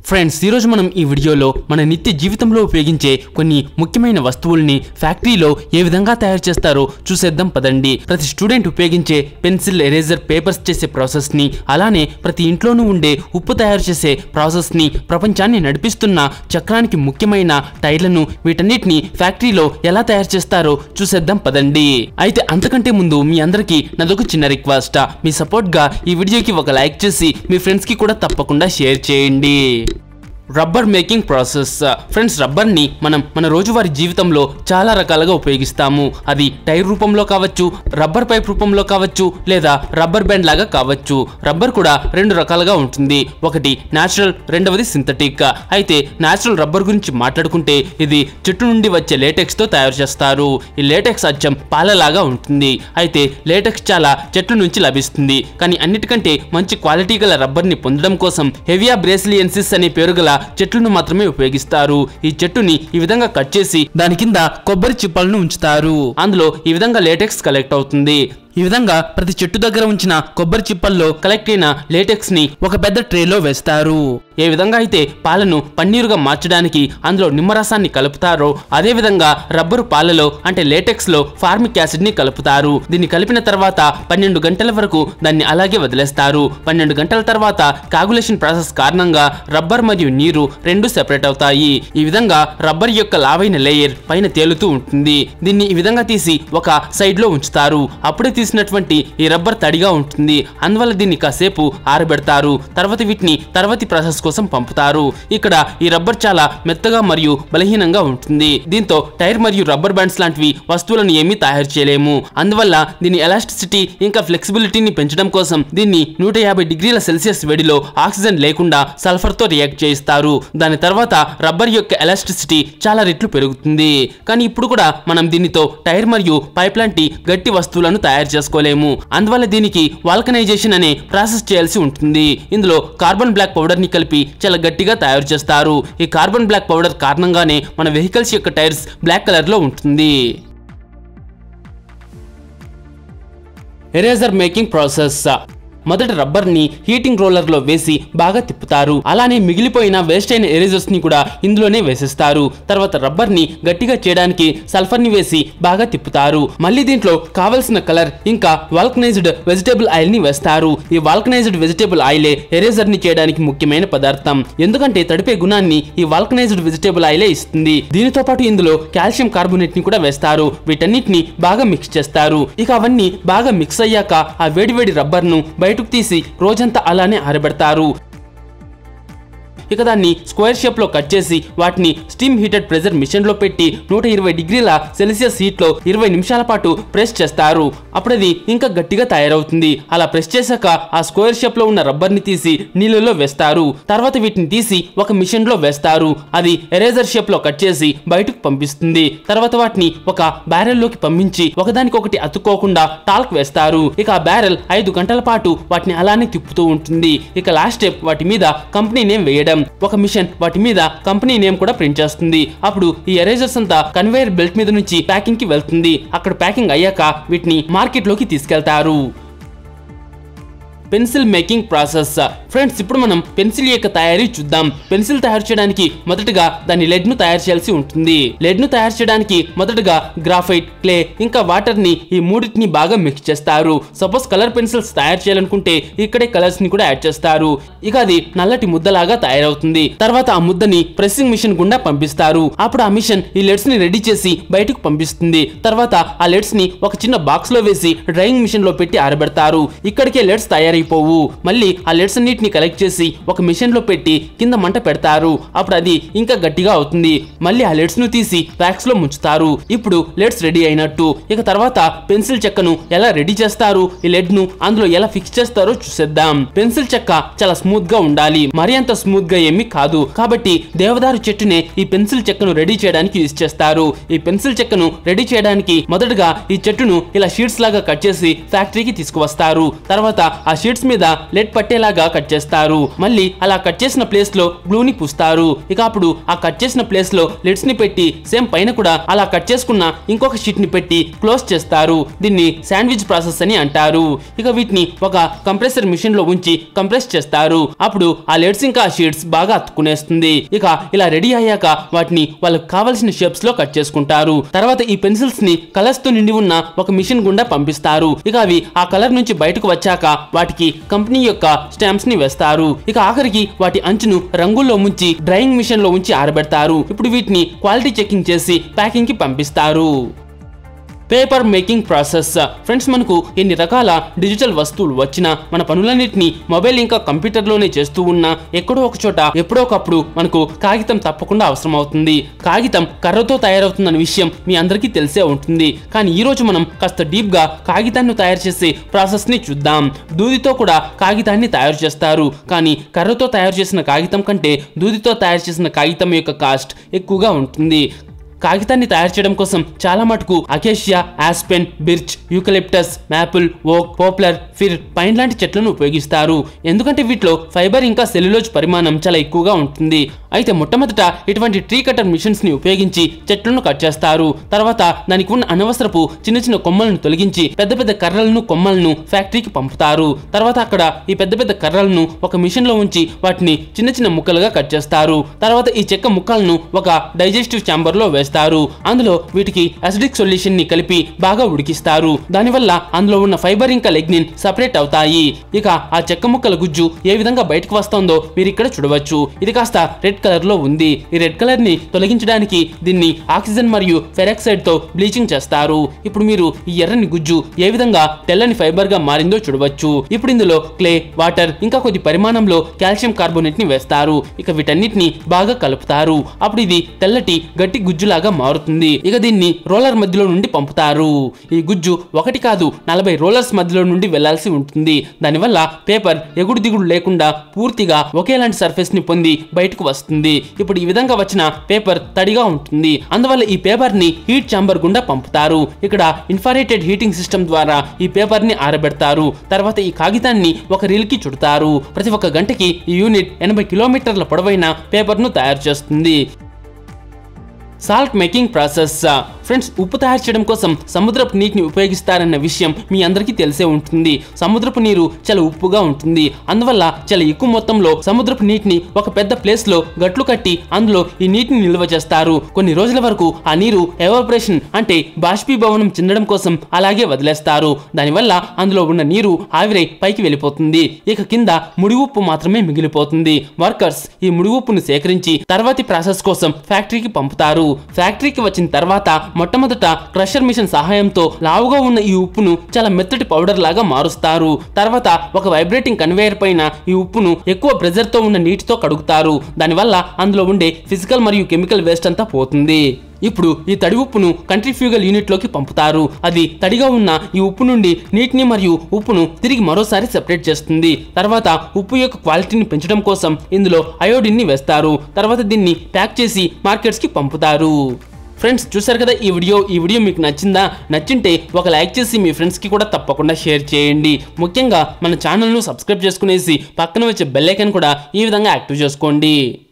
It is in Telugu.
ఫ్రెండ్స్ ఈరోజు మనం ఈ వీడియోలో మన నిత్య జీవితంలో ఉపయోగించే కొన్ని ముఖ్యమైన వస్తువుల్ని ఫ్యాక్టరీలో ఏ విధంగా తయారు చేస్తారో చూసేద్దాం పదండి ప్రతి స్టూడెంట్ ఉపయోగించే పెన్సిల్ ఎరేజర్ పేపర్స్ చేసే ప్రాసెస్ ని అలానే ప్రతి ఇంట్లోనూ ఉండే ఉప్పు తయారు చేసే ప్రాసెస్ ని ప్రపంచాన్ని నడిపిస్తున్న చక్రానికి ముఖ్యమైన టైర్లను వీటన్నిటిని ఫ్యాక్టరీలో ఎలా తయారు చేస్తారో చూసేద్దాం పదండి అయితే అంతకంటే ముందు మీ అందరికీ నాదొక చిన్న రిక్వెస్ట్ మీ సపోర్ట్ గా ఈ వీడియోకి ఒక లైక్ చేసి మీ ఫ్రెండ్స్ కి కూడా తప్పకుండా షేర్ చేయండి రబ్బర్ మేకింగ్ ప్రాసెస్ ఫ్రెండ్స్ రబ్బర్ని మనం మన రోజువారీ జీవితంలో చాలా రకాలుగా ఉపయోగిస్తాము అది టైర్ రూపంలో కావచ్చు రబ్బర్ పైప్ రూపంలో కావచ్చు లేదా రబ్బర్ బ్యాండ్ లాగా కావచ్చు రబ్బర్ కూడా రెండు రకాలుగా ఉంటుంది ఒకటి న్యాచురల్ రెండవది సింథటిక్ అయితే న్యాచురల్ రబ్బర్ గురించి మాట్లాడుకుంటే ఇది చెట్టు నుండి వచ్చే లేటెక్స్ తో తయారు చేస్తారు ఈ లేటెక్స్ అచ్చం పాలలాగా ఉంటుంది అయితే లేటెక్స్ చాలా చెట్ల నుంచి లభిస్తుంది కానీ అన్నిటికంటే మంచి క్వాలిటీ గల రబ్బర్ని పొందడం కోసం హెవియా బ్రేసిలియన్సిస్ అనే పేరు గల చెట్లను మాత్రమే ఉపయోగిస్తారు ఈ చెట్టుని ఈ విధంగా కట్ చేసి దాని కింద కొబ్బరి చిప్పలను ఉంచుతారు అందులో ఈ విధంగా లేటెక్స్ కలెక్ట్ అవుతుంది ఈ విధంగా ప్రతి చెట్టు దగ్గర ఉంచిన కొబ్బరి చిప్పల్లో కలెక్ట్ అయిన లేటెక్స్ ని ఒక పెద్ద ట్రేలో వేస్తారు ఏ విధంగా అయితే పాలను పన్నీరుగా మార్చడానికి అందులో నిమ్మరసాన్ని కలుపుతారో అదే విధంగా రబ్బరు పాలలో అంటే లేటెక్స్ లో ఫార్మిక్ యాసిడ్ ని కలుపుతారు దీన్ని కలిపిన తర్వాత పన్నెండు గంటల వరకు దాన్ని అలాగే వదిలేస్తారు పన్నెండు గంటల తర్వాత కాగులేషన్ ప్రాసెస్ కారణంగా రబ్బర్ మరియు నీరు రెండు సెపరేట్ అవుతాయి ఈ విధంగా రబ్బర్ యొక్క లావైన లేయర్ పైన తేలుతూ ఉంటుంది దీన్ని ఈ విధంగా తీసి ఒక సైడ్ లో ఉంచుతారు అప్పుడే తీసినటువంటి ఈ రబ్బర్ తడిగా ఉంటుంది అందువల్ల దీన్ని కాసేపు ఆరబెడతారు తర్వాత వీటిని తర్వాతి ప్రాసెస్ కోసం పంపుతారు ఇక్కడ ఈ రబ్బర్ చాలా మెత్తగా మరియు బలహీనంగా ఉంటుంది దీంతో టైర్ మరియు రబ్బర్ బ్యాండ్స్ లాంటివి వస్తువులను ఏమీ తయారు చేయలేము అందువల్ల దీని ఎలాస్టిసిటీ ఇంకా ఫ్లెక్సిబిలిటీని పెంచడం కోసం దీన్ని నూట యాభై డిగ్రీల సెల్సియస్ వేడిలో ఆక్సిజన్ లేకుండా సల్ఫర్ తో రియాక్ట్ చేయిస్తారు దాని తర్వాత రబ్బర్ యొక్క ఎలాస్టిసిటీ చాలా రెట్లు పెరుగుతుంది కానీ ఇప్పుడు కూడా మనం దీనితో టైర్ మరియు పైప్ లాంటి గట్టి వస్తువులను తయారు చేసుకోలేము అందువల్ల దీనికి వాల్కనైజేషన్ అనే ప్రాసెస్ చేయాల్సి ఉంటుంది ఇందులో కార్బన్ బ్లాక్ పౌడర్ ని కలిపి చాలా గట్టిగా తయారు చేస్తారు ఈ కార్బన్ బ్లాక్ పౌడర్ కారణంగానే మన వెహికల్స్ యొక్క టైర్స్ బ్లాక్ కలర్ లో ఉంటుంది ఎరేజర్ మేకింగ్ ప్రాసెస్ మొదట రబ్బర్ ని హీటింగ్ రోలర్ లో వేసి బాగా తిప్పుతారు అలానే మిగిలిపోయిన వేస్ట్ అయిన ఎరేజర్స్ ని కూడా ఇందులోనే వేసేస్తారు తర్వాత రబ్బర్ ని గట్టిగా చేయడానికి సల్ఫర్ ని వేసి బాగా తిప్పుతారు మళ్ళీ దీంట్లో కావలసిన కలర్ ఇంకా వాల్కనైజ్డ్ వెజిటేబుల్ ఆయిల్ ని వేస్తారు ఈ వాల్కనైజ్డ్ వెజిటేబుల్ ఆయిలే ఎరేజర్ ని చేయడానికి ముఖ్యమైన పదార్థం ఎందుకంటే తడిపే గుణాన్ని ఈ వాల్కనైజ్డ్ వెజిటేబుల్ ఆయిలే ఇస్తుంది దీనితో పాటు ఇందులో కాల్షియం కార్బోనేట్ ని కూడా వేస్తారు వీటన్నిటిని బాగా మిక్స్ చేస్తారు ఇక అవన్నీ బాగా మిక్స్ అయ్యాక ఆ వేడివేడి రబ్బర్ ను బయటకు తీసి రోజంతా అలానే ఆరబెడతారు ఇక దాన్ని స్క్వేర్ షేప్ లో కట్ చేసి వాటిని స్టీమ్ హీటెడ్ ప్రెజర్ మిషన్ లో పెట్టి నూట ఇరవై డిగ్రీల సెల్సియస్ హీట్ లో ఇరవై నిమిషాల పాటు ప్రెస్ చేస్తారు అప్పుడు అది ఇంకా గట్టిగా తయారవుతుంది అలా ప్రెస్ చేశాక ఆ స్క్వేర్ షేప్ లో ఉన్న రబ్బర్ ని తీసి నీళ్ళలో వేస్తారు తర్వాత వీటిని తీసి ఒక మిషన్ లో వేస్తారు అది ఎరేజర్ షేప్ లో కట్ చేసి బయటకు పంపిస్తుంది తర్వాత వాటిని ఒక బ్యారెల్ లోకి పంపించి ఒకదానికొకటి అతుక్కోకుండా టాల్క్ వేస్తారు ఇక ఆ బ్యారెల్ ఐదు గంటల పాటు వాటిని అలానే తిప్పుతూ ఉంటుంది ఇక లాస్ట్ స్టెప్ వాటి మీద కంపెనీ నేమ్ వేయడం ఒక మిషన్ వాటి మీద కంపెనీ నేమ్ కూడా ప్రింట్ చేస్తుంది అప్పుడు ఈ ఎరేజర్స్ అంతా కన్వేయర్ బెల్ట్ మీద నుంచి ప్యాకింగ్ కి వెళ్తుంది అక్కడ ప్యాకింగ్ అయ్యాక వీటిని మార్కెట్ లోకి తీసుకెళ్తారు పెన్సిల్ మేకింగ్ ప్రాసెస్ ఫ్రెండ్స్ ఇప్పుడు మనం పెన్సిల్ యొక్క తయారీ చూద్దాం పెన్సిల్ తయారు చేయడానికి మొదటగా దాని లెడ్ ను తయారు చేయాల్సి ఉంటుంది లెడ్ ను తయారు చేయడానికి మొదటగా గ్రాఫైట్ క్లే ఇంకా వాటర్ ని ఈ మూడింటిని బాగా మిక్స్ చేస్తారు సపోజ్ కలర్ పెన్సిల్స్ తయారు చేయాలనుకుంటే ఇక్కడే కలర్స్ ని కూడా యాడ్ చేస్తారు ఇక అది నల్లటి ముద్దలాగా తయారవుతుంది తర్వాత ఆ ముద్దని ప్రెస్సింగ్ మిషన్ గుండా పంపిస్తారు అప్పుడు ఆ మిషన్ ఈ లెడ్స్ ని రెడీ చేసి బయటకు పంపిస్తుంది తర్వాత ఆ లెడ్స్ ని ఒక చిన్న బాక్స్ లో వేసి డ్రైయింగ్ మిషన్ లో పెట్టి ఆరబెడతారు ఇక్కడికే లెడ్స్ తయారైపోవు మళ్ళీ ఆ లెడ్స్ అన్నిటిని కలెక్ట్ చేసి ఒక మిషన్ లో పెట్టి కింద మంట పెడతారు అప్పుడు అది ఇంకా గట్టిగా అవుతుంది మళ్ళీ ఆ లెడ్స్ ను తీసి వ్యాక్స్ లో ముంచుతారు ఇప్పుడు లెడ్స్ రెడీ అయినట్టు ఇక తర్వాత పెన్సిల్ చెక్కను ఎలా రెడీ చేస్తారు ఈ లెడ్ ను అందులో ఎలా ఫిక్స్ చేస్తారో చూసేద్దాం పెన్సిల్ చెక్క చాలా స్మూత్ గా ఉండాలి మరి అంత స్మూత్ గా ఏమీ కాదు కాబట్టి దేవదారు చెట్టునే ఈ పెన్సిల్ చెక్కను రెడీ చేయడానికి యూజ్ చేస్తారు ఈ పెన్సిల్ చెక్కను రెడీ చేయడానికి మొదటగా ఈ చెట్టును ఇలా షీట్స్ లాగా కట్ చేసి ఫ్యాక్టరీకి తీసుకువస్తారు తర్వాత ఆ షీట్స్ షీట్స్ మీద లెడ్ పట్టేలాగా కట్ చేస్తారు మళ్ళీ అలా కట్ చేసిన ప్లేస్ లో గ్లూని పూస్తారు ఇక అప్పుడు ఆ కట్ చేసిన ప్లేస్ లో లిడ్స్ ని పెట్టి సేమ్ పైన కూడా అలా కట్ చేసుకున్న ఇంకొక షీట్ ని పెట్టి క్లోజ్ చేస్తారు దీన్ని శాండ్విచ్ ప్రాసెస్ అని అంటారు ఇక వీటిని ఒక కంప్రెసర్ మిషన్ లో ఉంచి కంప్రెస్ చేస్తారు అప్పుడు ఆ లెడ్స్ ఇంకా షీట్స్ బాగా అతుక్కునేస్తుంది ఇక ఇలా రెడీ అయ్యాక వాటిని వాళ్ళకి కావలసిన షేప్స్ లో కట్ చేసుకుంటారు తర్వాత ఈ పెన్సిల్స్ ని కలర్స్ తో నిండి ఉన్న ఒక మిషన్ గుండా పంపిస్తారు ఇక అవి ఆ కలర్ నుంచి బయటకు వచ్చాక వాటికి కంపెనీ యొక్క స్టాంప్స్ ని వేస్తారు ఇక ఆఖరికి వాటి అంచును రంగుల్లో ముంచి డ్రైయింగ్ మిషన్ లో ఉంచి ఆరబెడతారు ఇప్పుడు వీటిని క్వాలిటీ చెకింగ్ చేసి ప్యాకింగ్ కి పంపిస్తారు పేపర్ మేకింగ్ ప్రాసెస్ ఫ్రెండ్స్ మనకు ఎన్ని రకాల డిజిటల్ వస్తువులు వచ్చినా మన పనులన్నింటినీ మొబైల్ ఇంకా కంప్యూటర్లోనే చేస్తూ ఉన్నా ఎక్కడో ఒక చోట ఎప్పుడో ఒకప్పుడు మనకు కాగితం తప్పకుండా అవసరం అవుతుంది కాగితం కర్రతో తయారవుతుందన్న విషయం మీ అందరికీ తెలిసే ఉంటుంది కానీ ఈ రోజు మనం కాస్త డీప్గా కాగితాన్ని తయారు చేసే ప్రాసెస్ని చూద్దాం దూదితో కూడా కాగితాన్ని తయారు చేస్తారు కానీ కర్రతో తయారు చేసిన కాగితం కంటే దూదితో తయారు చేసిన కాగితం యొక్క కాస్ట్ ఎక్కువగా ఉంటుంది కాగితాన్ని తయారు చేయడం కోసం చాలా మటుకు acacia aspen birch eucalyptus maple oak poplar fir pine లాంటి చెట్లను ఉపయోగిస్తారు ఎందుకంటే వీటిలో ఫైబర్ ఇంకా సెల్యులోజ్ పరిమాణం చాలా ఎక్కువగా ఉంటుంది అయితే మొట్టమొదట ఇటువంటి ట్రీ కటర్ మిషన్స్ ని ఉపయోగించి చెట్లను కట్ చేస్తారు తర్వాత దానికి ఉన్న అనవసరపు చిన్న చిన్న కొమ్మలను తొలగించి పెద్ద పెద్ద కర్రలను కొమ్మలను ఫ్యాక్టరీకి పంపుతారు తర్వాత అక్కడ ఈ పెద్ద పెద్ద కర్రలను ఒక మిషన్ లో ఉంచి వాటిని చిన్న చిన్న ముక్కలుగా కట్ చేస్తారు తర్వాత ఈ చెక్క ముక్కలను ఒక డైజెస్టివ్ ఛాంబర్ లో వేస్తారు అందులో వీటికి అసిడిక్ సొల్యూషన్ ని కలిపి బాగా ఉడికిస్తారు దానివల్ల అందులో ఉన్న ఫైబర్ ఇంకా లెగ్నిన్ సపరేట్ అవుతాయి ఇక ఆ చెక్క ముక్కల గుజ్జు ఏ విధంగా బయటకు వస్తుందో మీరు ఇక్కడ చూడవచ్చు ఇది కాస్త రెడ్ కలర్ లో ఉంది ఈ రెడ్ కలర్ ని తొలగించడానికి దీన్ని ఆక్సిజన్ మరియు ఫెరాక్సైడ్ తో బ్లీచింగ్ చేస్తారు ఇప్పుడు మీరు ఈ ఎర్రని గుజ్జు ఏ విధంగా తెల్లని ఫైబర్ గా మారిందో చూడవచ్చు ఇప్పుడు ఇందులో క్లే వాటర్ ఇంకా కొద్ది పరిమాణంలో కాల్షియం కార్బోనేట్ ని వేస్తారు ఇక వీటన్నిటిని బాగా కలుపుతారు అప్పుడు ఇది తెల్లటి గట్టి గుజ్జులాగా మారుతుంది ఇక దీన్ని రోలర్ మధ్యలో నుండి పంపుతారు ఈ గుజ్జు ఒకటి కాదు నలభై రోలర్స్ మధ్యలో నుండి వెళ్లాల్సి ఉంటుంది దానివల్ల పేపర్ ఎగుడు దిగుడు లేకుండా పూర్తిగా ఒకేలాంటి సర్ఫేస్ ని పొంది బయటకు వస్తుంది ఇప్పుడు ఈ విధంగా వచ్చిన పేపర్ తడిగా ఉంటుంది అందువల్ల ఈ పేపర్ ని హీట్ చాంబర్ గుండా పంపుతారు ఇక్కడ ఇన్ఫారేటెడ్ హీటింగ్ సిస్టమ్ ద్వారా ఈ పేపర్ ని ఆరబెడతారు తర్వాత ఈ కాగితాన్ని ఒక రీల్ కి చుడతారు ప్రతి ఒక్క గంటకి ఈ యూనిట్ ఎనభై కిలోమీటర్ల పొడవైన పేపర్ ను తయారు చేస్తుంది సాల్ట్ మేకింగ్ ప్రాసెస్ ఫ్రెండ్స్ ఉప్పు తయారు చేయడం కోసం సముద్రపు నీటిని ఉపయోగిస్తారన్న విషయం మీ అందరికీ తెలిసే ఉంటుంది సముద్రపు నీరు చాలా ఉప్పుగా ఉంటుంది అందువల్ల చాలా ఎక్కువ మొత్తంలో సముద్రపు నీటిని ఒక పెద్ద ప్లేస్ లో గట్లు కట్టి అందులో ఈ నీటిని నిల్వ చేస్తారు కొన్ని రోజుల వరకు ఆ నీరు ఎవాపరేషన్ అంటే బాష్పీభవనం చెందడం కోసం అలాగే వదిలేస్తారు దానివల్ల అందులో ఉన్న నీరు ఆవిరై పైకి వెళ్ళిపోతుంది ఇక కింద ముడి ఉప్పు మాత్రమే మిగిలిపోతుంది వర్కర్స్ ఈ ముడి ఉప్పును సేకరించి తర్వాతి ప్రాసెస్ కోసం ఫ్యాక్టరీకి పంపుతారు ఫ్యాక్టరీకి వచ్చిన తర్వాత మొట్టమొదట క్రషర్ మిషన్ సహాయంతో లావుగా ఉన్న ఈ ఉప్పును చాలా మెత్తటి పౌడర్ లాగా మారుస్తారు తర్వాత ఒక వైబ్రేటింగ్ కన్వేయర్ పైన ఈ ఉప్పును ఎక్కువ ప్రెజర్ తో ఉన్న నీటితో కడుగుతారు దానివల్ల అందులో ఉండే ఫిజికల్ మరియు కెమికల్ వేస్ట్ అంతా పోతుంది ఇప్పుడు ఈ తడి ఉప్పును కంట్రిఫ్యూగల్ యూనిట్లోకి పంపుతారు అది తడిగా ఉన్న ఈ ఉప్పు నుండి నీటిని మరియు ఉప్పును తిరిగి మరోసారి సెపరేట్ చేస్తుంది తర్వాత ఉప్పు యొక్క క్వాలిటీని పెంచడం కోసం ఇందులో అయోడిన్ని వేస్తారు తర్వాత దీన్ని ప్యాక్ చేసి మార్కెట్స్కి పంపుతారు ఫ్రెండ్స్ చూసారు కదా ఈ వీడియో ఈ వీడియో మీకు నచ్చిందా నచ్చింటే ఒక లైక్ చేసి మీ ఫ్రెండ్స్కి కూడా తప్పకుండా షేర్ చేయండి ముఖ్యంగా మన ఛానల్ను సబ్స్క్రైబ్ చేసుకునేసి పక్కన వచ్చే బెల్ ఐకాన్ కూడా ఈ విధంగా యాక్టివ్ చేసుకోండి